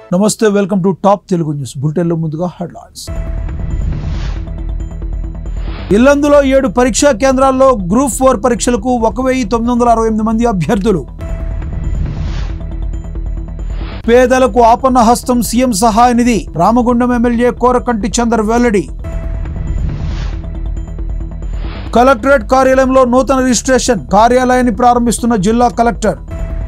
నమస్తే welcome to top Telugu news బులెటిన్లో ముందుగా హెడ్లైన్స్ ఇల్లందులో ఏడు పరీక్షా కేంద్రాల్లో గ్రూప్ ఫోర్ పరీక్షలకు ఒక వెయ్యి తొమ్మిది వందల అరవై ఎనిమిది మంది అభ్యర్థులు పేదలకు ఆపన్న హస్తం సీఎం సహాయ నిధి రామగుండం ఎమ్మెల్యే కోరకంటి చందర్ వెల్లడి కలెక్టరేట్ కార్యాలయంలో నూతన రిజిస్ట్రేషన్ కార్యాలయాన్ని ప్రారంభిస్తున్న జిల్లా కలెక్టర్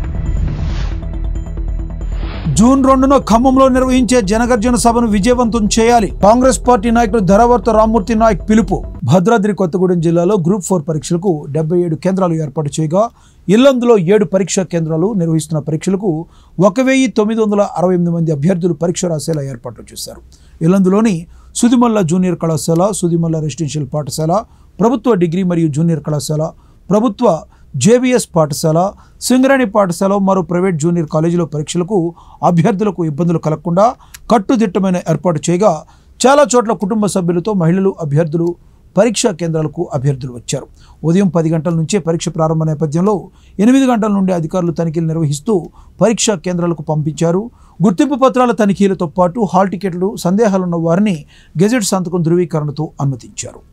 జూన్ రెండున ఖమ్మంలో నిర్వహించే జనగర్జన సభను విజయవంతం చేయాలి కాంగ్రెస్ పార్టీ నాయకుడు ధరవర్త రామ్మూర్తి నాయక్ పిలుపు భద్రాద్రి కొత్తగూడెం జిల్లాలో గ్రూప్ ఫోర్ పరీక్షలకు డెబ్బై ఏడు కేంద్రాలు ఏర్పాటు చేయగా ఇల్లందులో ఏడు పరీక్షా కేంద్రాలు నిర్వహిస్తున్న పరీక్షలకు ఒక వెయ్యి తొమ్మిది వందల అరవై ఎనిమిది మంది అభ్యర్థులు పరీక్ష రాసేలా ఏర్పాట్లు చేశారు ఇల్లందులోని సుదిమల్ల జూనియర్ కళాశాల సుదిమల్ల రెసిడెన్షియల్ పాఠశాల ప్రభుత్వ డిగ్రీ మరియు జూనియర్ కళాశాల ప్రభుత్వ జేబీఎస్ పాఠశాల సింగరేణి పాఠశాల మరో ప్రైవేట్ జూనియర్ కాలేజీలో పరీక్షలకు అభ్యర్థులకు ఇబ్బందులు కలగకుండా కట్టుదిట్టమైన ఏర్పాటు చేయగా చాలా చోట్ల కుటుంబ సభ్యులతో మహిళలు అభ్యర్థులు పరీక్షా కేంద్రాలకు అభ్యర్థులు వచ్చారు ఉదయం పది గంటల నుంచే పరీక్ష ప్రారంభ నేపథ్యంలో ఎనిమిది గంటల నుండి అధికారులు తనిఖీలు నిర్వహిస్తూ పరీక్షా కేంద్రాలకు పంపించారు గుర్తింపు పత్రాల తనిఖీలతో పాటు హాల్ టికెట్లు సందేహాలున్న వారిని గెజెట్ సంతకం ధృవీకరణతో అనుమతించారు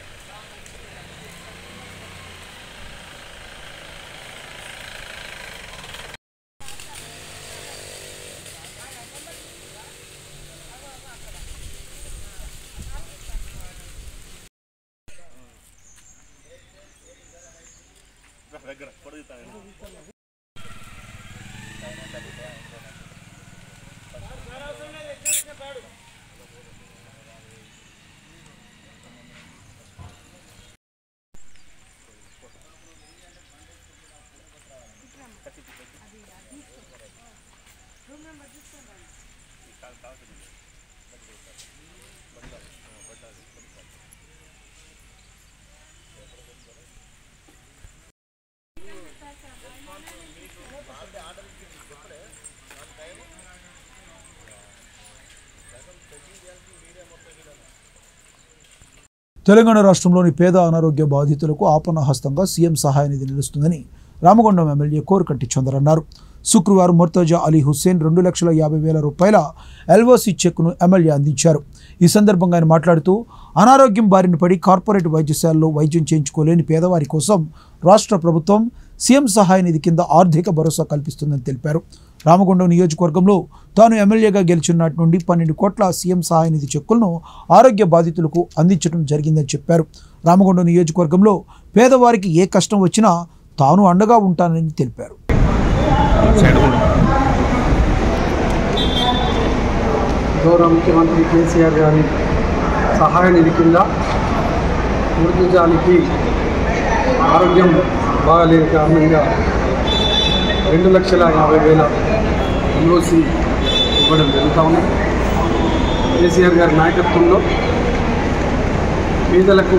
తెలంగాణ రాష్ట్రంలోని పేద అనారోగ్య బాధితులకు ఆపన్న హస్తంగా సీఎం సహాయ నిధి నిలుస్తుందని రామగుండం ఎమ్మెల్యే కోరకంటి చందర్ అన్నారు శుక్రవారం మొర్తజా అలీ హుస్సేన్ రెండు లక్షల యాభై వేల రూపాయల ఎల్ఓసి చెక్కును ఎమ్మెల్యే అందించారు ఈ సందర్భంగా ఆయన మాట్లాడుతూ అనారోగ్యం బారిన పడి కార్పొరేట్ వైద్యశాలలో వైద్యం చేయించుకోలేని పేదవారి కోసం రాష్ట్ర ప్రభుత్వం సీఎం సహాయ నిధి కింద ఆర్థిక భరోసా కల్పిస్తుందని తెలిపారు రామగుండం నియోజకవర్గంలో తాను ఎమ్మెల్యేగా గెలిచిన నాటి నుండి పన్నెండు కోట్ల సీఎం సహాయ నిధి చెక్కులను ఆరోగ్య బాధితులకు అందించడం జరిగిందని చెప్పారు రామగుండం నియోజకవర్గంలో పేదవారికి ఏ కష్టం వచ్చినా తాను అండగా ఉంటానని తెలిపారు గౌరవ ముఖ్యమంత్రి కేసీఆర్ గారి సహాయ నిధి కింద మృతుజానికి ఆరోగ్యం బాగాలేదు కారణంగా రెండు లక్షల యాభై వేల ఎల్ఓసి ఇవ్వడం జరుగుతూ ఉంది కేసీఆర్ గారి నాయకత్వంలో పేదలకు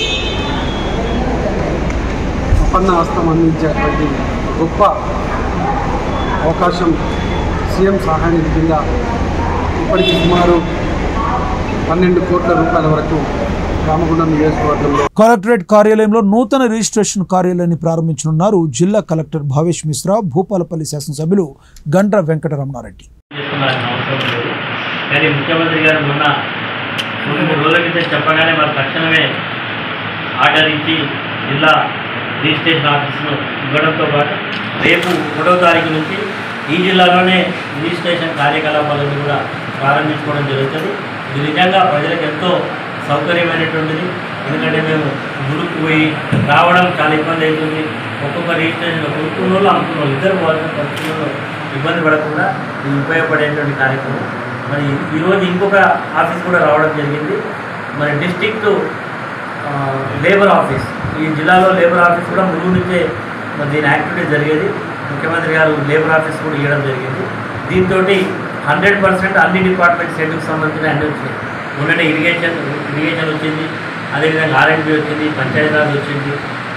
అపన్న హస్తం అందించేటువంటి గొప్ప అవకాశం సీఎం సహాయ నిధి కింద ఇప్పటికి సుమారు పన్నెండు కోట్ల రూపాయల వరకు రామగుండం నియోజకవర్గంలో కలెక్టరేట్ కార్యాలయంలో నూతన రిజిస్ట్రేషన్ కార్యాలయాన్ని ప్రారంభించనున్నారు జిల్లా కలెక్టర్ భావేష్ మిశ్రా భూపాలపల్లి శాసనసభ్యులు గండ్ర వెంకటరమణారెడ్డి చేసుకోవాల్సిన అవసరం లేదు కానీ ముఖ్యమంత్రి గారు మొన్న రెండు మూడు రోజుల క్రితం చెప్పగానే మరి తక్షణమే ఆర్డర్ ఇచ్చి జిల్లా రిజిస్ట్రేషన్ ఆఫీసును ఇవ్వడంతో పాటు రేపు ఒకటో తారీఖు నుంచి ఈ జిల్లాలోనే రిజిస్ట్రేషన్ కార్యకలాపాలను కూడా ప్రారంభించుకోవడం జరుగుతుంది ఇది నిజంగా ప్రజలకు ఎంతో సౌకర్యమైనటువంటిది ఎందుకంటే మేము గురుకు పోయి రావడం చాలా ఇబ్బంది అవుతుంది ఒక్కొక్క రిజిస్ట్రేషన్ కొనుక్కున్న వాళ్ళు అమ్ముకున్న వాళ్ళు ఇద్దరు పోవాల్సిన పరిస్థితుల్లో ఇబ్బంది పడకుండా ఇది ఉపయోగపడేటువంటి కార్యక్రమం మరి ఈరోజు ఇంకొక ఆఫీస్ కూడా రావడం జరిగింది మరి డిస్టిక్ట్ లేబర్ ఆఫీస్ ఈ జిల్లాలో లేబర్ ఆఫీస్ కూడా ముందు నుంచే మరి దీని యాక్టివిటీ జరిగేది ముఖ్యమంత్రి గారు లేబర్ ఆఫీస్ కూడా ఇవ్వడం జరిగింది దీంతో హండ్రెడ్ పర్సెంట్ అన్ని డిపార్ట్మెంట్స్ హెడ్కి సంబంధించిన అన్ని వచ్చినాయి మొన్ననే ఇరిగేషన్ ఇరిగేషన్ వచ్చింది అదేవిధంగా ఆర్ఎండ్బి వచ్చింది పంచాయతీరాజ్ వచ్చింది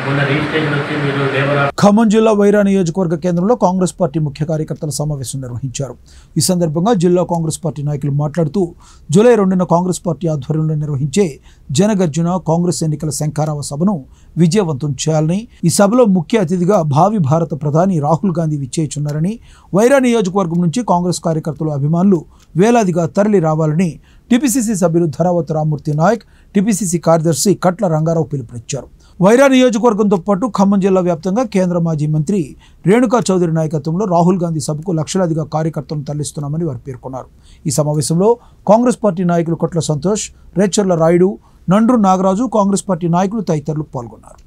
మొన్న రిజిస్ట్రేషన్ వచ్చింది ఈరోజు లేబర్ ఆఫ్ ఖమ్మం జిల్లా వైరా నియోజకవర్గ కేంద్రంలో కాంగ్రెస్ పార్టీ ముఖ్య కార్యకర్తల సమావేశం నిర్వహించారు ఈ సందర్భంగా జిల్లా కాంగ్రెస్ పార్టీ నాయకులు మాట్లాడుతూ జూలై రెండున కాంగ్రెస్ పార్టీ ఆధ్వర్యంలో నిర్వహించే జనగర్జున కాంగ్రెస్ ఎన్నికల శంఖారావ సభను విజయవంతం చేయాలని ఈ సభలో ముఖ్య అతిథిగా భావి భారత ప్రధాని రాహుల్ గాంధీ విచ్చేయుచున్నారని వైరా నియోజకవర్గం నుంచి కాంగ్రెస్ కార్యకర్తలు అభిమానులు వేలాదిగా తరలి రావాలని టీపీసీసీ సభ్యులు ధరావత్ రామ్మూర్తి నాయక్ టీపీసీసీ కార్యదర్శి కట్ల రంగారావు పిలుపునిచ్చారు వైరా నియోజకవర్గంతో పాటు ఖమ్మం జిల్లా వ్యాప్తంగా కేంద్ర మాజీ మంత్రి రేణుకా చౌదరి నాయకత్వంలో రాహుల్ గాంధీ సభకు లక్షలాదిగా కార్యకర్తలను తరలిస్తున్నామని వారు పేర్కొన్నారు ఈ సమావేశంలో కాంగ్రెస్ పార్టీ నాయకులు కొట్ల సంతోష్ రేచర్ల రాయుడు నండ్రు నాగరాజు కాంగ్రెస్ పార్టీ నాయకులు తదితరులు పాల్గొన్నారు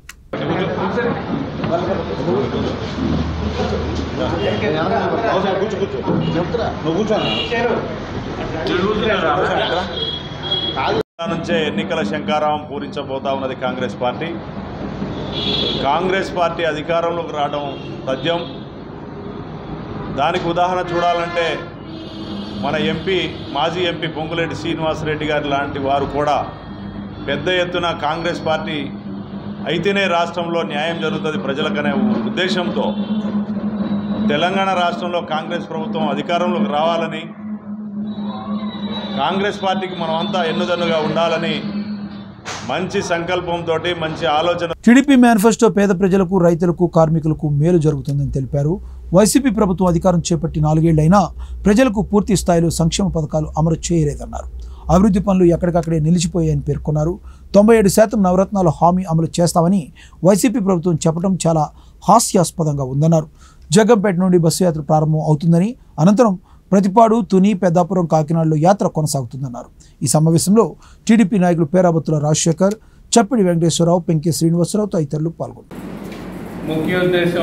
నుంచే ఎన్నికల శంకారావం పూరించబోతా ఉన్నది కాంగ్రెస్ పార్టీ కాంగ్రెస్ పార్టీ అధికారంలోకి రావడం తథ్యం దానికి ఉదాహరణ చూడాలంటే మన ఎంపీ మాజీ ఎంపీ పొంగులేటి శ్రీనివాసరెడ్డి గారి లాంటి వారు కూడా పెద్ద ఎత్తున కాంగ్రెస్ పార్టీ అయితేనే రాష్ట్రంలో న్యాయం జరుగుతుంది ప్రజలకనే ఉద్దేశంతో తెలంగాణ రాష్ట్రంలో కాంగ్రెస్ ప్రభుత్వం అధికారంలోకి రావాలని కాంగ్రెస్ పార్టీకి మనమంతా ఎన్నుదన్నుగా ఉండాలని మంచి సంకల్పంతో మంచి ఆలోచన టీడీపీ మేనిఫెస్టో పేద ప్రజలకు రైతులకు కార్మికులకు మేలు జరుగుతుందని తెలిపారు వైసీపీ ప్రభుత్వం అధికారం చేపట్టి నాలుగేళ్లైనా ప్రజలకు పూర్తి స్థాయిలో సంక్షేమ పథకాలు అమలు చేయలేదన్నారు అభివృద్ధి పనులు ఎక్కడికక్కడే నిలిచిపోయాయని పేర్కొన్నారు తొంభై ఏడు శాతం నవరత్నాలు హామీ అమలు చేస్తామని వైసీపీ ప్రభుత్వం చెప్పడం చాలా హాస్యాస్పదంగా ఉందన్నారు జగ్గంపేట నుండి బస్సు యాత్ర ప్రారంభం అవుతుందని అనంతరం ప్రతిపాడు తుని పెద్దాపురం కాకినాడలో యాత్ర కొనసాగుతుందన్నారు ఈ సమావేశంలో టీడీపీ నాయకులు పేరాబత్తుల రాజశేఖర్ చప్పిడి వెంకటేశ్వరరావు పెంకే శ్రీనివాసరావు తదితరులు పాల్గొన్నారు ముఖ్య ఉద్దేశం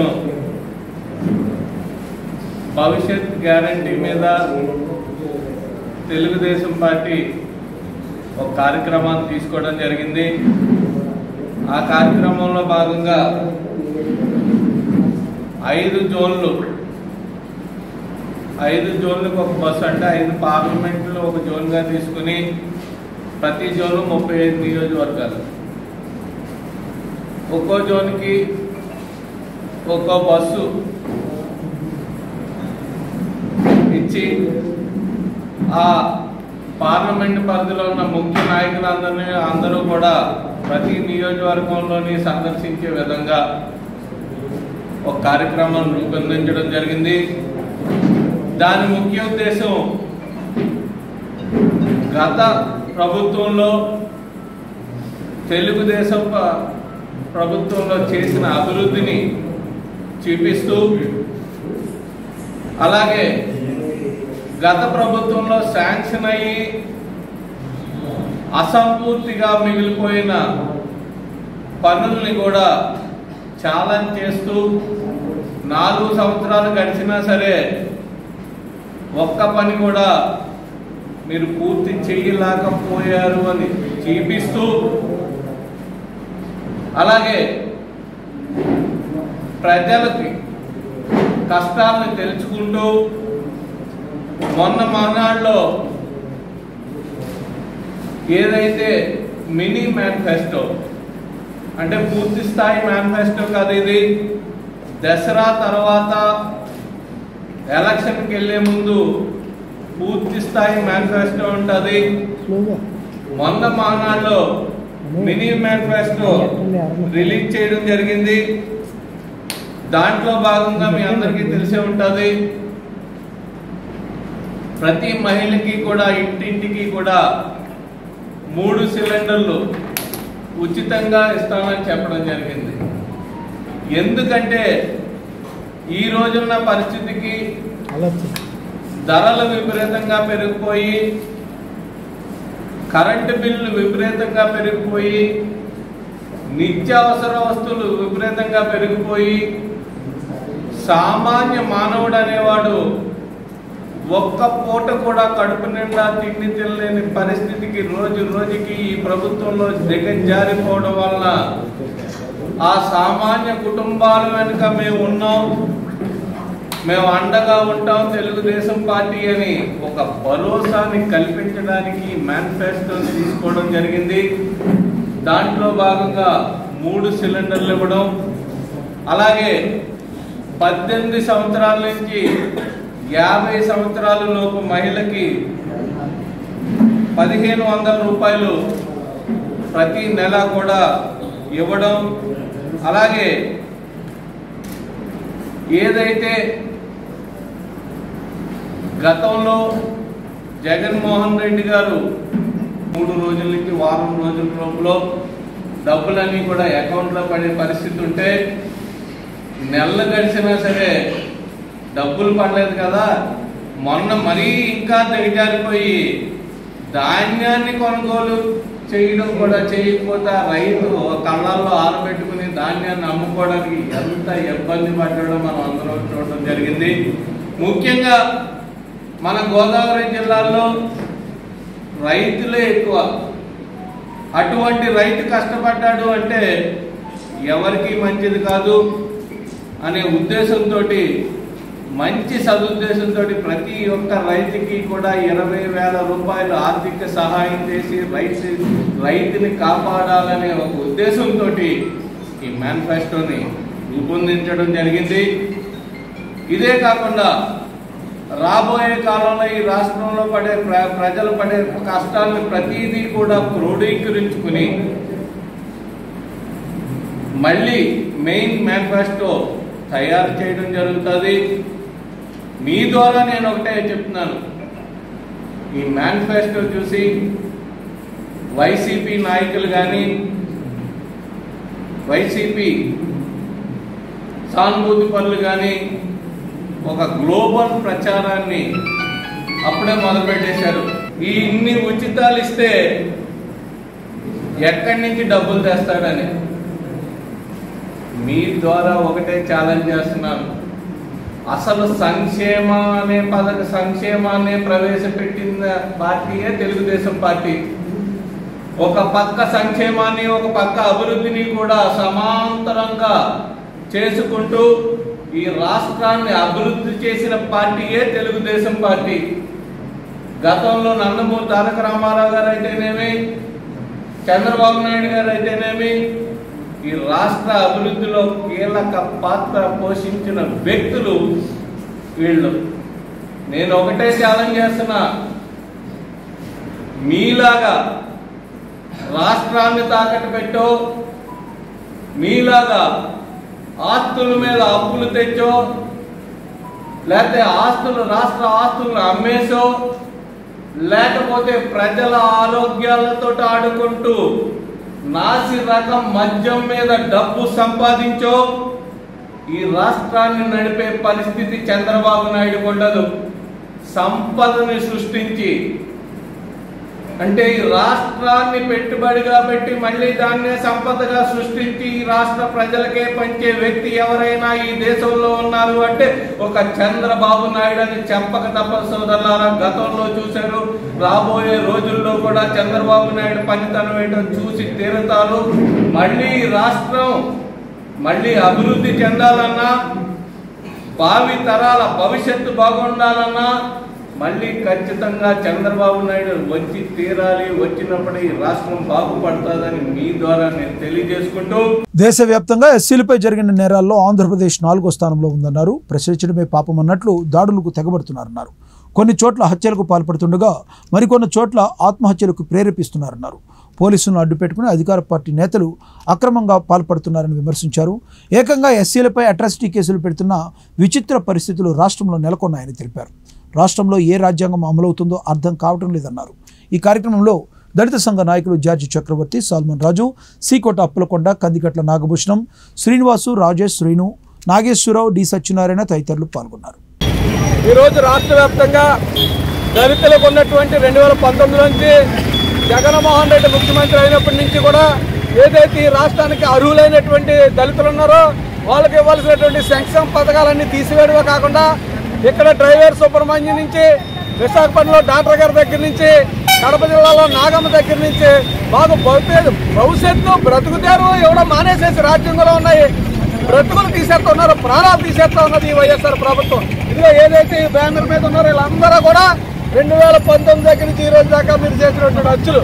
భవిష్యత్ గ్యారంటీ మీద తెలుగుదేశం పార్టీ ఒక కార్యక్రమాన్ని తీసుకోవడం జరిగింది ఆ కార్యక్రమంలో భాగంగా ఐదు జోన్లు ఐదు జోన్లకు ఒక బస్సు అంటే ఐదు పార్లమెంట్లు ఒక జోన్గా తీసుకుని ప్రతి జోను ముప్పై ఐదు నియోజకవర్గాలు ఒక్కో జోన్కి ఒక్కో బస్సు ఇచ్చి ఆ పార్లమెంట్ పరిధిలో ఉన్న ముఖ్య నాయకులందరినీ అందరూ కూడా ప్రతి నియోజకవర్గంలోని సందర్శించే విధంగా ఒక కార్యక్రమం రూపొందించడం జరిగింది దాని ముఖ్య ఉద్దేశం గత ప్రభుత్వంలో తెలుగుదేశం ప- ప్రభుత్వంలో చేసిన అభివృద్ధిని చూపిస్తూ అలాగే గత ప్రభుత్వంలో శాంక్షన్ అయ్యి అసంపూర్తిగా మిగిలిపోయిన పనుల్ని కూడా ఛాలెంజ్ చేస్తూ నాలుగు సంవత్సరాలు గడిచినా సరే ఒక్క పని కూడా మీరు పూర్తి చేయలేకపోయారు అని చూపిస్తూ అలాగే ప్రజలకి కష్టాలను తెలుసుకుంటూ మొన్న మర్నాడులో ఏదైతే మినీ మేనిఫెస్టో అంటే పూర్తి స్థాయి మేనిఫెస్టో కాదు ఇది దసరా తర్వాత ఎలక్షన్కి వెళ్ళే ముందు పూర్తి స్థాయి మేనిఫెస్టో ఉంటుంది మొన్న మానాడులో మినీ మేనిఫెస్టో రిలీజ్ చేయడం జరిగింది దాంట్లో భాగంగా మీ అందరికీ తెలిసే ఉంటుంది ప్రతి మహిళకి కూడా ఇంటింటికి కూడా మూడు సిలిండర్లు ఉచితంగా ఇస్తామని చెప్పడం జరిగింది ఎందుకంటే ఈ రోజున్న పరిస్థితికి ధరలు విపరీతంగా పెరిగిపోయి కరెంటు బిల్లు విపరీతంగా పెరిగిపోయి నిత్యావసర వస్తువులు విపరీతంగా పెరిగిపోయి సామాన్య మానవుడు అనేవాడు ఒక్క పూట కూడా కడుపు నిండా తిండి తినలేని పరిస్థితికి రోజు రోజుకి ఈ ప్రభుత్వంలో దిగజారిపోవడం వలన ఆ సామాన్య కుటుంబాల వెనుక మేము ఉన్నాం మేము అండగా ఉంటాం తెలుగుదేశం పార్టీ అని ఒక భరోసాని కల్పించడానికి మేనిఫెస్టోని తీసుకోవడం జరిగింది దాంట్లో భాగంగా మూడు సిలిండర్లు ఇవ్వడం అలాగే పద్దెనిమిది సంవత్సరాల నుంచి యాభై సంవత్సరాల లోపు మహిళకి పదిహేను వందల రూపాయలు ప్రతి నెల కూడా ఇవ్వడం అలాగే ఏదైతే గతంలో జగన్మోహన్ రెడ్డి గారు మూడు రోజుల నుంచి వారం రోజుల లోపల డబ్బులన్నీ కూడా అకౌంట్లో పడే పరిస్థితి ఉంటే నెలలు గడిచినా సరే డబ్బులు పడలేదు కదా మొన్న మరీ ఇంకా దిగజారిపోయి ధాన్యాన్ని కొనుగోలు చేయడం కూడా చేయకపోతే ఆ రైతు కళ్ళల్లో ఆరబెట్టుకుని ధాన్యాన్ని అమ్ముకోవడానికి ఎంత ఇబ్బంది పడ్డాడో మనం అందరం చూడడం జరిగింది ముఖ్యంగా మన గోదావరి జిల్లాలో రైతులే ఎక్కువ అటువంటి రైతు కష్టపడ్డాడు అంటే ఎవరికి మంచిది కాదు అనే ఉద్దేశంతో మంచి సదుద్దేశంతో ప్రతి ఒక్క రైతుకి కూడా ఇరవై వేల రూపాయలు ఆర్థిక సహాయం చేసి రైతు రైతుని కాపాడాలనే ఒక ఉద్దేశంతో ఈ మేనిఫెస్టోని రూపొందించడం జరిగింది ఇదే కాకుండా రాబోయే కాలంలో ఈ రాష్ట్రంలో పడే ప్ర ప్రజలు పడే కష్టాలను ప్రతిదీ కూడా క్రోడీకరించుకుని మళ్ళీ మెయిన్ మేనిఫెస్టో తయారు చేయడం జరుగుతుంది మీ ద్వారా నేను ఒకటే చెప్తున్నాను ఈ మేనిఫెస్టో చూసి వైసీపీ నాయకులు కానీ వైసీపీ సానుభూతి పనులు కానీ ఒక గ్లోబల్ ప్రచారాన్ని అప్పుడే మొదలుపెట్టేశారు ఈ ఇన్ని ఉచితాలు ఇస్తే ఎక్కడి నుంచి డబ్బులు తెస్తాడని మీ ద్వారా ఒకటే ఛాలెంజ్ చేస్తున్నాను అసలు సంక్షేమ అనే పథక సంక్షేమాన్ని ప్రవేశపెట్టిన పార్టీయే తెలుగుదేశం పార్టీ ఒక పక్క సంక్షేమాన్ని ఒక పక్క అభివృద్ధిని కూడా సమాంతరంగా చేసుకుంటూ ఈ రాష్ట్రాన్ని అభివృద్ధి చేసిన పార్టీయే తెలుగుదేశం పార్టీ గతంలో నందమూరి తారక రామారావు గారు అయితేనేమి చంద్రబాబు నాయుడు గారు అయితేనేమి ఈ రాష్ట్ర అభివృద్ధిలో కీలక పాత్ర పోషించిన వ్యక్తులు వీళ్ళు నేను ఒకటే ఛాలెంజ్ చేస్తున్నా మీలాగా రాష్ట్రాన్ని తాకట్టు పెట్టో మీలాగా ఆస్తుల మీద అప్పులు తెచ్చో లేకపోతే ఆస్తులు రాష్ట్ర ఆస్తులను అమ్మేసో లేకపోతే ప్రజల ఆరోగ్యాలతో ఆడుకుంటూ నాసి రకం మద్యం మీద డబ్బు సంపాదించో ఈ రాష్ట్రాన్ని నడిపే పరిస్థితి చంద్రబాబు నాయుడు ఉండదు సంపదని సృష్టించి అంటే ఈ రాష్ట్రాన్ని పెట్టుబడిగా పెట్టి మళ్ళీ దాన్నే సంపదగా సృష్టించి ఈ రాష్ట్ర ప్రజలకే పంచే వ్యక్తి ఎవరైనా ఈ దేశంలో ఉన్నారు అంటే ఒక చంద్రబాబు నాయుడు అని చెప్పక తప్ప సోదరులారా గతంలో చూశారు రాబోయే రోజుల్లో కూడా చంద్రబాబు నాయుడు పనితనం ఏంటో చూసి తీరుతారు మళ్ళీ ఈ రాష్ట్రం మళ్ళీ అభివృద్ధి చెందాలన్నా భావి తరాల భవిష్యత్తు బాగుండాలన్నా మళ్ళీ ఖచ్చితంగా చంద్రబాబు నాయుడు వచ్చి తీరాలి వచ్చినప్పుడు ఈ రాష్ట్రం బాగుపడుతుందని మీ ద్వారా నేను తెలియజేసుకుంటూ దేశవ్యాప్తంగా ఎస్సీలపై జరిగిన నేరాల్లో ఆంధ్రప్రదేశ్ నాలుగో స్థానంలో ఉందన్నారు ప్రశ్నించడమే పాపం అన్నట్లు దాడులకు తెగబడుతున్నారన్నారు కొన్ని చోట్ల హత్యలకు పాల్పడుతుండగా మరికొన్ని చోట్ల ఆత్మహత్యలకు ప్రేరేపిస్తున్నారన్నారు పోలీసులను అడ్డుపెట్టుకుని అధికార పార్టీ నేతలు అక్రమంగా పాల్పడుతున్నారని విమర్శించారు ఏకంగా ఎస్సీలపై అట్రాసిటీ కేసులు పెడుతున్న విచిత్ర పరిస్థితులు రాష్ట్రంలో నెలకొన్నాయని తెలిపారు రాష్ట్రంలో ఏ రాజ్యాంగం అమలవుతుందో అర్థం కావటం లేదన్నారు ఈ కార్యక్రమంలో దళిత సంఘ నాయకులు George Chakravarthy Solomon Raju Seekota Appulakonda Kandikatla Nagabhushanam Srinivasu Rajesh Srinu Nageswara Rao D Satyanarayana తదితరులు పాల్గొన్నారు ఈరోజు రాష్ట్ర వ్యాప్తంగా దళితులకు ఉన్నటువంటి రెండు వేల పంతొమ్మిది నుంచి జగన్మోహన్ రెడ్డి ముఖ్యమంత్రి అయినప్పటి నుంచి కూడా ఏదైతే ఈ రాష్ట్రానికి అర్హులైనటువంటి దళితులు ఉన్నారో వాళ్ళకి ఇవ్వాల్సినటువంటి సంక్షేమ పథకాలన్నీ తీసివేయడమే కాకుండా ఇక్కడ డ్రైవర్ సుబ్రహ్మణ్యం నుంచి విశాఖపట్నంలో డాక్టర్ గారి దగ్గర నుంచి కడప జిల్లాలో నాగమ్మ దగ్గర నుంచి బాగా భవిష్యత్తు భవిష్యత్తు బ్రతుకుతారు ఇవ్వడం మానేసేసి రాజ్యాంగంలో ఉన్నాయి బ్రతుకులు తీసేస్తా ఉన్నారు ప్రాణాలు తీసేస్తా ఉన్నది ఈ వైఎస్ఆర్ ప్రభుత్వం ఇదిగో ఏదైతే ఈ బ్యానర్ మీద ఉన్నారో వీళ్ళందరూ కూడా రెండు వేల పంతొమ్మిది దగ్గర నుంచి ఈ రోజు దాకా మీరు చేసినటువంటి అచ్చులు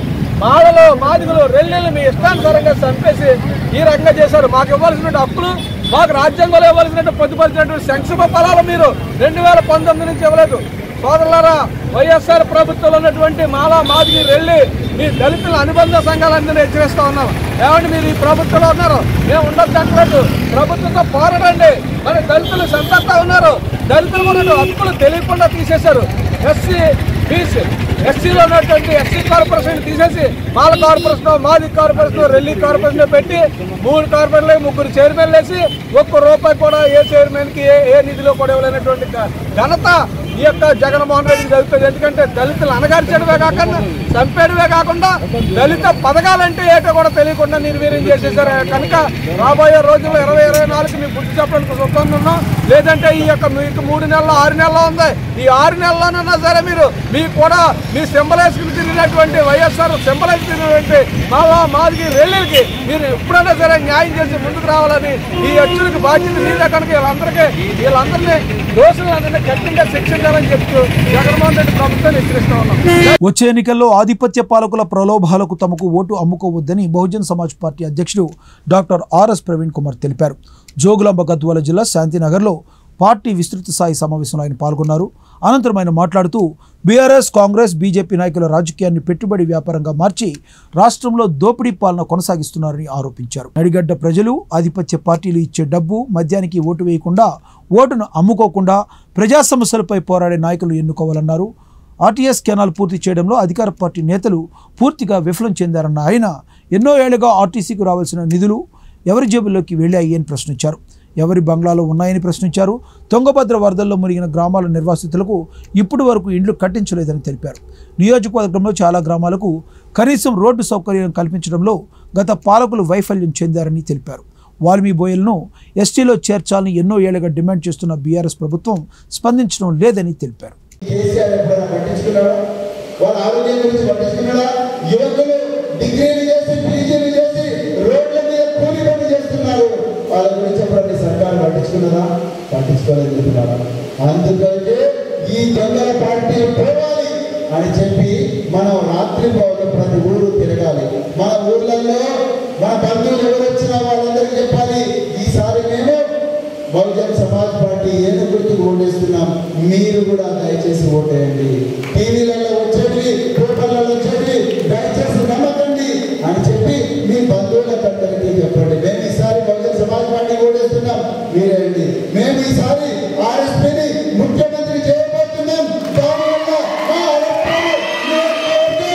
మాడలు మాదిగలు రెల్లీలు మీ ఇష్టానుసారంగా చంపేసి ఈ రకంగా చేశారు మాకు ఇవ్వాల్సిన హక్కులు మాకు రాజ్యాంగంలో ఇవ్వాల్సినట్టు పొందుపరిచినటువంటి సంక్షేమ ఫలాలు మీరు రెండు వేల పంతొమ్మిది నుంచి ఇవ్వలేదు సోదరులారా వైఎస్ఆర్ ప్రభుత్వంలో ఉన్నటువంటి మాలా మాదిగి రెల్లి మీ దళితుల అనుబంధ సంఘాలన్నీ హెచ్చరిస్తా ఉన్నాం ఏమంటే మీరు ఈ ప్రభుత్వంలో ఉన్నారు మేము ఉండొద్దు అంటలేదు ప్రభుత్వంతో పోరాడండి మరి దళితులు చంపేస్తా ఉన్నారు దళితులు ఉన్న హక్కులు తెలియకుండా తీసేశారు ఎస్సీ బీసీ ఎస్సీలో ఉన్నటువంటి ఎస్సీ కార్పొరేషన్ తీసేసి మాల కార్పొరేషన్ మాది కార్పొరేషన్ రెల్లి కార్పొరేషన్ పెట్టి మూడు కార్పొరేషన్లు ముగ్గురు చైర్మన్లు వేసి ఒక్క రూపాయి కూడా ఏ చైర్మన్ కి ఏ ఏ నిధిలో కూడా ఇవ్వలేనటువంటి ఘ- ఘనత ఈ యొక్క జగన్మోహన్ రెడ్డి జరుగుతుంది ఎందుకంటే దళితులు అనగార్చడమే కాకుండా చంపేయడమే కాకుండా దళిత పథకాలంటే ఏటో కూడా తెలియకుండా నిర్వీర్యం చేసేసారు కనుక రాబోయే రోజుల్లో ఇరవై ఇరవై నాలుగు మీకు గుర్తు చెప్పడానికి సిద్ధంగా ఉన్నాం లేదంటే ఈ యొక్క మీకు మూడు నెలలు ఆరు నెలలు ఉంది ఈ ఆరు నెలల్లోనన్నా సరే మీరు మీకు కూడా మీ సింబలైజ్కి తిరిగినటువంటి వైఎస్ఆర్ సింబలైజ్ తిరిగినటువంటి మావా మాదికి రెల్లికి మీరు ఎప్పుడైనా సరే న్యాయం చేసి ముందుకు రావాలని ఈ అచ్చులకి బాధ్యత మీదే కనుక వీళ్ళందరికీ వీళ్ళందరినీ దోషులందరినీ కఠినంగా శిక్షించాలని చెప్తూ జగన్మోహన్ రెడ్డి ప్రభుత్వాన్ని హెచ్చరిస్తా ఉన్నాం వచ్చే ఎన్నికల్లో ఆధిపత్య పాలకుల ప్రలోభాలకు తమకు ఓటు అమ్ముకోవద్దని బహుజన్ సమాజ్ పార్టీ అధ్యక్షుడు డాక్టర్ ఆర్ఎస్ ప్రవీణ్ కుమార్ తెలిపారు జోగులాంబ గద్వాల జిల్లా శాంతినగర్లో పార్టీ విస్తృత స్థాయి సమావేశంలో ఆయన పాల్గొన్నారు అనంతరం ఆయన మాట్లాడుతూ బీఆర్ఎస్ కాంగ్రెస్ బీజేపీ నాయకుల రాజకీయాన్ని పెట్టుబడి వ్యాపారంగా మార్చి రాష్ట్రంలో దోపిడీ పాలన కొనసాగిస్తున్నారని ఆరోపించారు నడిగడ్డ ప్రజలు ఆధిపత్య పార్టీలు ఇచ్చే డబ్బు మద్యానికి ఓటు వేయకుండా ఓటును అమ్ముకోకుండా ప్రజా సమస్యలపై పోరాడే నాయకులు ఎన్నుకోవాలన్నారు ఆర్టీఎస్ కెనాల్ పూర్తి చేయడంలో అధికార పార్టీ నేతలు పూర్తిగా విఫలం చెందారన్న ఆయన ఎన్నో ఏళ్లుగా ఆర్టీసీకి రావాల్సిన నిధులు ఎవరి జేబుల్లోకి వెళ్ళాయి అని ప్రశ్నించారు ఎవరి బంగ్లాలో ఉన్నాయని ప్రశ్నించారు తుంగభద్ర వరదల్లో మునిగిన గ్రామాల నిర్వాసితులకు ఇప్పటి వరకు ఇండ్లు కట్టించలేదని తెలిపారు నియోజకవర్గంలో చాలా గ్రామాలకు కనీసం రోడ్డు సౌకర్యం కల్పించడంలో గత పాలకులు వైఫల్యం చెందారని తెలిపారు వాల్మీ బోయల్ను ఎస్టీలో చేర్చాలని ఎన్నో ఏళ్లుగా డిమాండ్ చేస్తున్న బీఆర్ఎస్ ప్రభుత్వం స్పందించడం లేదని తెలిపారు కేసీఆర్ ఎప్పుడైనా పట్టించుకున్నాడా వాళ్ళ ఆరోగ్యం గురించి పట్టించుకున్నాడా యువకులు డిగ్రీలు చేసి పీజీలు చేసి రోడ్ల మీద కూలి పని చేస్తున్నారు వాళ్ళ గురించి ఎప్పుడైనా సర్కారు పట్టించుకున్నదా పట్టించుకోలేదు చెప్తున్నారా అందుకంటే ఈ దొంగల పార్టీ పోవాలి అని చెప్పి మనం రాత్రి పౌరులు ప్రతి ఊరు తిరగాలి మన ఊర్లలో మన బంధువులు ఎవరు వచ్చినా వాళ్ళందరికీ చెప్పాలి ఈసారి మేము బహుజన్ సమాజ్ పార్టీ ఏను గుర్తుకు ఓటేస్తున్నాం మీరు కూడా దయచేసి ఓటేయండి టీవీలలో వచ్చేవి పేపర్లలో వచ్చేవి దయచేసి నమ్మకండి అని చెప్పి మీ బంధువులకందరికీ చెప్పండి మేము ఈసారి బహుజన్ సమాజ్ పార్టీ ఓటేస్తున్నాం మీరేంటి మేము ఈసారి ఆర్ఎస్పీని ముఖ్యమంత్రి చేయబోతున్నాం దానివల్ల మా అలంపూరు నియోజకవర్గం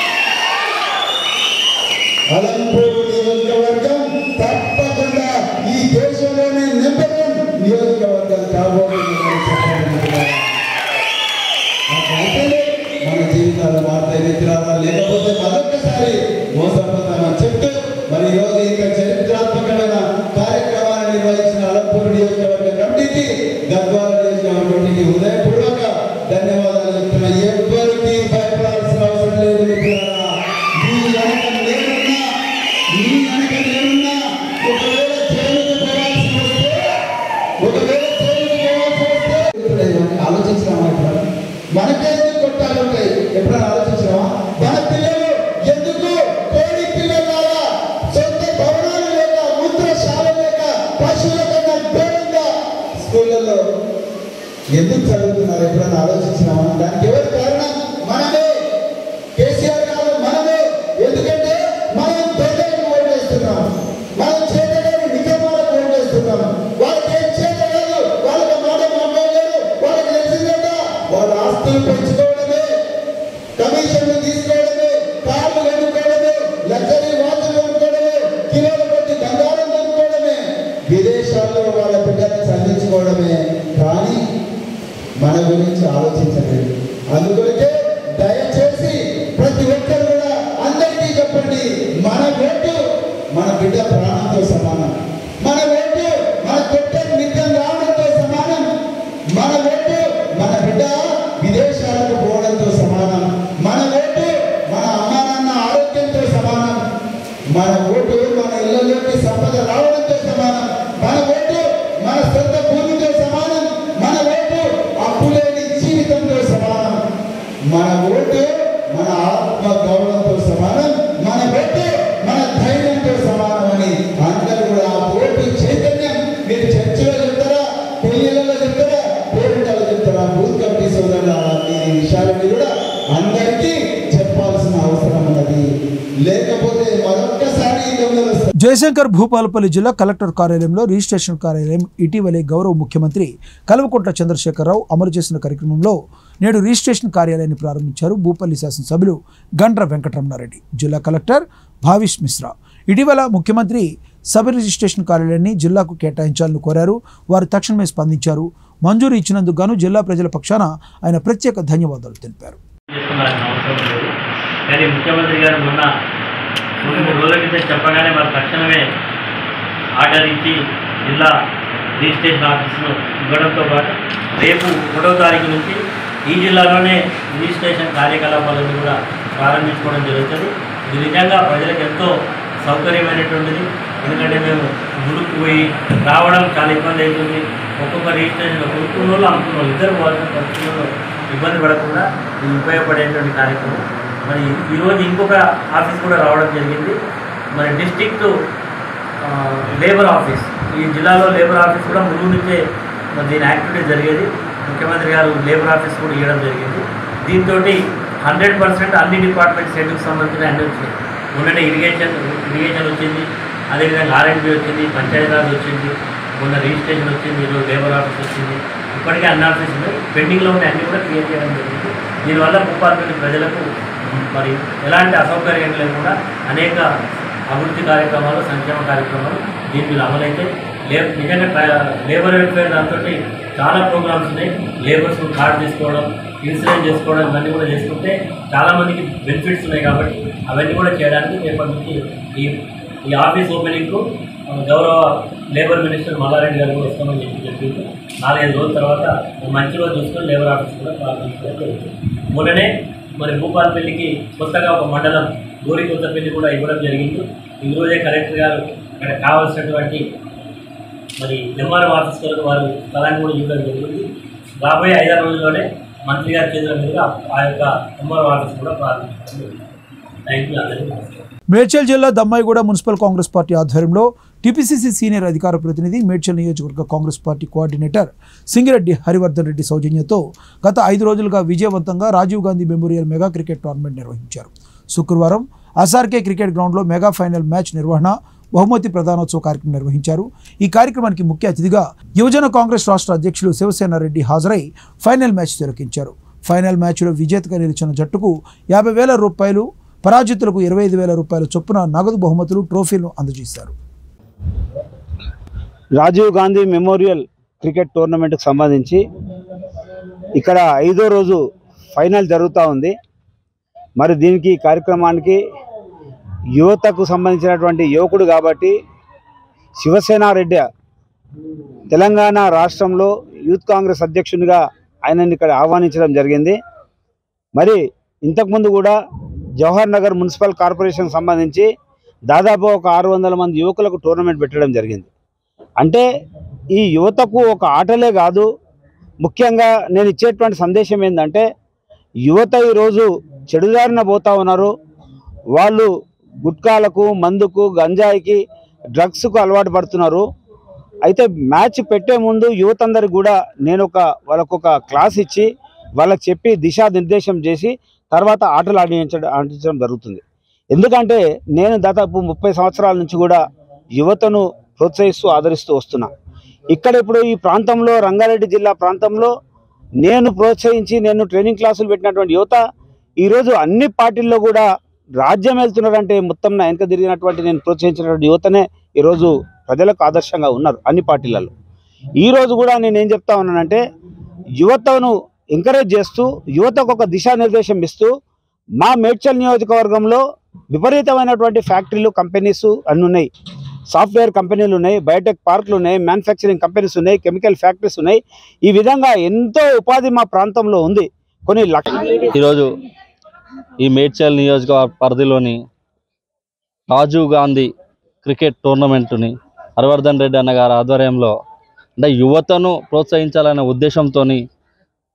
అలంపూరు నియోజకవర్గం తప్పకుండా ఈ దేశంలోనే నెంబర్ వన్ నియోజకవర్గం కాబోతుందని చెప్పాలనుకుంటున్నాను ఆ పార్టీలో మన జీవితాల వార్త ఎదురాలా లేకపోతే మరొకసారి మోసపోతామని చెప్తూ మరి ఈరోజు ఇంకా చరిత్రాత్మకమైన కార్యక్రమాన్ని నిర్వహించిన అలంపూర్ నియోజకవర్గ కమిటీకి గద్వాల నియోజకవర్గ కమిటీకి హృదయపూర్వక ధన్యవాదాలు చెప్తున్నా ఎవ్వరికి భయపడాల్సిన అవసరం లేదు మిత్రులారా మీ వెనక నేనున్నా మీ వెనక నేనున్నా ఒకవేళ జైలుకు పోవాల్సి వస్తే ఒకవేళ జైలుకు పోవాల్సి వస్తే ఇవన్నీ ఆలోచించినామా ఎప్పుడైనా మనకే ఎందుకు కొట్టాలు ఉంటాయి ఎప్పుడైనా ఆలోచించినామా మన పిల్లలు ఎందుకు కోడి పిల్లలాగా సొంత భవనాలు లేక మూత్రశాల లేక పశువుల కన్నా ఘోరంగా స్కూళ్ళల్లో ఎందుకు చదువుతున్నారు ఎప్పుడైనా ఆలోచించినామా దానికి ఎవరు కారణం మనమే కేసీఆర్ గారు మనమే ఎందుకంటే మనం దొంగలకు ఓటేస్తున్నాం మనం చేతగాని నిజమాలకు ఓటేస్తున్నాం వాళ్ళకి ఏం చేత లేదు వాళ్ళకి మాట మాట్లాడలేదు వాళ్ళకి తెలిసిందంట వాళ్ళ ఆస్తులు పెంచుకోవడమే కమిషన్లు తీసుకోవడమే కార్లు కొనుక్కోవడమే లగ్జరీ వాచ్లు కొనుక్కోవడమే కిలోల కొద్ది బంగారం కొనుక్కోవడమే విదేశాల్లో వాళ్ళ బిడ్డలను చదివించుకోవడమే కానీ మన గురించి ఆలోచించలేదు అందుకొరకే దయచేసి ప్రతి ఒక్కరు కూడా అందరికీ చెప్పండి మన ఓటు మన బిడ్డ ప్రాణంతో సమానం మన ఓటు మన కొట్టే నిత్యం రావడంతో సమానం మన ఓటు మన బిడ్డ విదేశాలకు పోవడంతో సమానం మన ఓటు మన అమ్మా నాన్న ఆరోగ్యంతో సమానం మన ఓటు మన ఇళ్లలోకి సంపద రావడంతో సమానం మన ఓటు మన సొంత భూమితో సమానం మన ఓటు అప్పులేని జీవితంతో సమానం మన ఓటు మన ఆత్మ గౌరవంతో సమానం లేకపోతే మరొక్కసారి ఈ దొంగలు వస్తారు. జయశంకర్ భూపాలపల్లి జిల్లా కలెక్టర్ కార్యాలయంలో రిజిస్ట్రేషన్ కార్యాలయం ఇటీవలే గౌరవ ముఖ్యమంత్రి కల్వకుంట్ల చంద్రశేఖరరావు అమలు చేసిన కార్యక్రమంలో నేడు రిజిస్ట్రేషన్ కార్యాలయాన్ని ప్రారంభించారు భూపల్లి శాసనసభ్యులు గండ్ర వెంకటరమణారెడ్డి జిల్లా కలెక్టర్ భావిష్ మిశ్రా ఇటీవల ముఖ్యమంత్రి సబ్ రిజిస్ట్రేషన్ కార్యాలయాన్ని జిల్లాకు కేటాయించాలని కోరారు వారు తక్షణమే స్పందించారు మంజూరు ఇచ్చినందుకు గాను జిల్లా ప్రజల పక్షాన ఆయన ప్రత్యేక ధన్యవాదాలు తెలిపారు చేసుకోవాల్సిన అవసరం లేదు కానీ ముఖ్యమంత్రి గారు మొన్న రెండు మూడు రోజుల క్రితం చెప్పగానే వారు తక్షణమే ఆర్డర్ ఇచ్చి జిల్లా రిజిస్ట్రేషన్ ఆఫీసును ఇవ్వడంతో పాటు రేపు ఒకటో తారీఖు నుంచి ఈ జిల్లాలోనే రిజిస్ట్రేషన్ కార్యకలాపాలను కూడా ప్రారంభించుకోవడం జరుగుతుంది ఇది నిజంగా ప్రజలకు ఎంతో సౌకర్యమైనటువంటిది ఎందుకంటే మేము గుడుకు పోయి రావడం చాలా ఇబ్బంది అవుతుంది ఒక్కొక్క రిజిస్ట్రేషన్ కొనుక్కున్న వాళ్ళు అమ్ముకున్న వాళ్ళు ఇద్దరు పోవాల్సిన పరిస్థితుల్లో ఇబ్బంది పడకుండా ఇది ఉపయోగపడేటువంటి కార్యక్రమం మరి ఈరోజు ఇంకొక ఆఫీస్ కూడా రావడం జరిగింది మరి డిస్టిక్ట్ ఆ, లేబర్ ఆఫీస్ ఈ జిల్లాలో లేబర్ ఆఫీస్ కూడా ముందు నుంచే మరి దీని యాక్టివిటీ జరిగేది ముఖ్యమంత్రి గారు లేబర్ ఆఫీస్ కూడా ఇవ్వడం జరిగింది దీంతో హండ్రెడ్ పర్సెంట్ అన్ని డిపార్ట్మెంట్స్ హెడ్కి సంబంధించిన అన్ని వచ్చినాయి మొన్ననే ఇరిగేషన్ ఇరిగేషన్ వచ్చింది అదేవిధంగా ఆర్ఎండ్బి వచ్చింది పంచాయతీరాజ్ వచ్చింది మొన్న రిజిస్ట్రేషన్ వచ్చింది ఈరోజు లేబర్ ఆఫీస్ వచ్చింది ఇప్పటికే అన్ని ఆఫీస్ ఉన్నాయి పెండింగ్లో ఉన్న అన్ని కూడా క్లియర్ చేయడం జరిగింది దీనివల్ల భూపాలపల్లి ప్రజలకు మరి ఎలాంటి అసౌకర్యం లేకుండా అనేక అభివృద్ధి కార్యక్రమాలు సంక్షేమ కార్యక్రమాలు దీని మీద అమలైతే లే నిజంగా ట్ర- లేబర్ వెల్ఫేర్ దాంతో చాలా ప్రోగ్రామ్స్ ఉన్నాయి లేబర్స్ కార్డు తీసుకోవడం ఇన్సూరెన్స్ చేసుకోవడం ఇవన్నీ కూడా చేసుకుంటే చాలామందికి బెనిఫిట్స్ ఉన్నాయి కాబట్టి అవన్నీ కూడా చేయడానికి రేపటి నుంచి ఈ ఈ ఆఫీస్ ఓపెనింగ్కు ఆ, గౌరవ లేబర్ మినిస్టర్ మల్లారెడ్డి గారు కూడా వస్తామని చెప్పి చెప్పింది నాలుగైదు రోజుల తర్వాత ఒక మంచి రోజు చూసుకొని లేబర్ ఆఫీస్ కూడా ప్రారంభించడం జరుగుతుంది మొన్ననే మరి భూపాలపల్లికి కొత్తగా ఒక మండలం గోరి కొత్తపల్లి కూడా ఇవ్వడం జరిగింది ఈ రోజే కలెక్టర్ గారు అక్కడ కావాల్సినటువంటి మరి ఎంఆర్ఓ ఆఫీస్ వరకు వారు స్థలాన్ని కూడా ఇవ్వడం జరిగింది రాబోయే ఐదారు రోజుల్లోనే మంత్రి గారి చేతుల మీదుగా ఆ యొక్క ఎంఆర్ఓ ఆఫీస్ కూడా ప్రారంభించడం జరుగుతుంది థ్యాంక్ యూ అందరికీ నమస్కారం మేడ్చల్ జిల్లా దమ్మాయిగూడ మున్సిపల్ కాంగ్రెస్ పార్టీ ఆధ్వర్యంలో టీపీసీసీ సీనియర్ అధికార ప్రతినిధి మేడ్చల్ నియోజకవర్గ Congress party coordinator Singireddy Harivardhan Reddy సౌజన్యంతో గత ఐదు రోజులుగా విజయవంతంగా Rajiv Gandhi memorial mega cricket tournament నిర్వహించారు శుక్రవారం అసార్కే క్రికెట్ గ్రౌండ్లో మెగా ఫైనల్ మ్యాచ్ నిర్వహణ బహుమతి ప్రధానోత్సవ కార్యక్రమం నిర్వహించారు ఈ కార్యక్రమానికి ముఖ్య అతిథిగా యువజన కాంగ్రెస్ రాష్ట్ర అధ్యక్షులు శివసేన రెడ్డి హాజరై ఫైనల్ మ్యాచ్ తిలకించారు ఫైనల్ మ్యాచ్లో విజేతగా నిలిచిన జట్టుకు యాభై వేల రూపాయలు పరాజితులకు ఇరవై ఐదు వేల రూపాయల చొప్పున నగదు బహుమతులు ట్రోఫీలను అందజేశారు రాజీవ్ గాంధీ మెమోరియల్ క్రికెట్ టోర్నమెంట్కి సంబంధించి ఇక్కడ ఐదో రోజు ఫైనల్ జరుగుతూ ఉంది మరి దీనికి ఈ కార్యక్రమానికి యువతకు సంబంధించినటువంటి యువకుడు కాబట్టి శివసేన రెడ్డి తెలంగాణ రాష్ట్రంలో యూత్ కాంగ్రెస్ అధ్యక్షునిగా ఆయనని ఇక్కడ ఆహ్వానించడం జరిగింది మరి ఇంతకుముందు కూడా జవహర్ నగర్ మున్సిపల్ కార్పొరేషన్ సంబంధించి దాదాపు ఒక ఆరు వందల మంది యువకులకు టోర్నమెంట్ పెట్టడం జరిగింది అంటే ఈ యువతకు ఒక ఆటలే కాదు ముఖ్యంగా నేను ఇచ్చేటువంటి సందేశం ఏంటంటే యువత ఈరోజు చెడుదారిన పోతా ఉన్నారు వాళ్ళు గుట్కాలకు మందుకు గంజాయికి డ్రగ్స్కు అలవాటు పడుతున్నారు అయితే మ్యాచ్ పెట్టే ముందు యువత అందరికి కూడా నేను ఒక వాళ్ళకు ఒక క్లాస్ ఇచ్చి వాళ్ళకి చెప్పి దిశానిర్దేశం చేసి తర్వాత ఆటలు ఆడించడం ఆడించడం జరుగుతుంది ఎందుకంటే నేను దాదాపు ముప్పై సంవత్సరాల నుంచి కూడా యువతను ప్రోత్సహిస్తూ ఆదరిస్తూ వస్తున్నా ఇక్కడ ఇప్పుడు ఈ ప్రాంతంలో రంగారెడ్డి జిల్లా ప్రాంతంలో నేను ప్రోత్సహించి నేను ట్రైనింగ్ క్లాసులు పెట్టినటువంటి యువత ఈరోజు అన్ని పార్టీల్లో కూడా రాజ్యం వెళ్తున్నారంటే మొత్తం నా వెనక తిరిగినటువంటి నేను ప్రోత్సహించినటువంటి యువతనే ఈరోజు ప్రజలకు ఆదర్శంగా ఉన్నారు అన్ని పార్టీలలో ఈ రోజు కూడా నేను ఏం చెప్తా ఉన్నానంటే యువతను ఎంకరేజ్ చేస్తూ యువతకు ఒక దిశానిర్దేశం ఇస్తూ మా మేడ్చల్ నియోజకవర్గంలో విపరీతమైనటువంటి ఫ్యాక్టరీలు కంపెనీస్ అన్ని ఉన్నాయి సాఫ్ట్వేర్ కంపెనీలు ఉన్నాయి బయోటెక్ పార్కులు ఉన్నాయి మ్యానుఫ్యాక్చరింగ్ కంపెనీస్ ఉన్నాయి కెమికల్ ఫ్యాక్టరీస్ ఉన్నాయి ఈ విధంగా ఎంతో ఉపాధి మా ప్రాంతంలో ఉంది కొన్ని లక్ష ఈరోజు ఈ మేడ్చల్ నియోజకవర్గ పరిధిలోని రాజీవ్ గాంధీ క్రికెట్ టోర్నమెంటుని హర్వర్ధన్ రెడ్డి అన్న గారి ఆధ్వర్యంలో అంటే యువతను ప్రోత్సహించాలనే ఉద్దేశంతో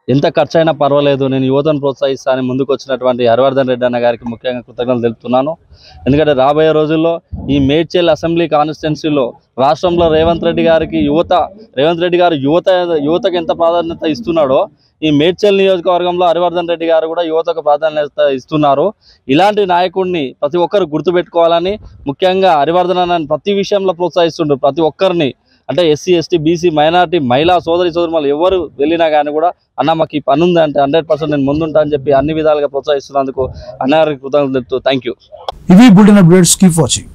ఎంత ఖర్చు అయినా పర్వాలేదు నేను యువతను ప్రోత్సహిస్తానని ముందుకు వచ్చినటువంటి హరివర్ధన్ రెడ్డి అన్న గారికి ముఖ్యంగా కృతజ్ఞతలు తెలుపుతున్నాను ఎందుకంటే రాబోయే రోజుల్లో ఈ మేడ్చల్ అసెంబ్లీ కాన్స్టిట్యున్సీలో రాష్ట్రంలో రేవంత్ రెడ్డి గారికి యువత రేవంత్ రెడ్డి గారు యువత యువతకు ఎంత ప్రాధాన్యత ఇస్తున్నాడో ఈ మేడ్చల్ నియోజకవర్గంలో హరివర్ధన్ రెడ్డి గారు కూడా యువతకు ప్రాధాన్యత ఇస్తున్నారు ఇలాంటి నాయకుడిని ప్రతి ఒక్కరు గుర్తుపెట్టుకోవాలని ముఖ్యంగా హరివర్ధన్ అన్న ప్రతి విషయంలో ప్రోత్సహిస్తుండ్రు ప్రతి ఒక్కరిని అంటే ఎస్సీ ఎస్టీ బీసీ మైనార్టీ మహిళా సోదరి సోదరులు ఎవరు వెళ్ళినా కానీ కూడా అన్న మాకు ఈ పని ఉంది అంటే హండ్రెడ్ పర్సెంట్ నేను ముందుంటా అని చెప్పి అన్ని విధాలుగా ప్రోత్సహిస్తున్నందుకు అన్నగారికి కృతజ్ఞతలు థ్యాంక్ యూ ఇవి బుల్టెన్ అప్డేట్స్ కీప్ వాచింగ్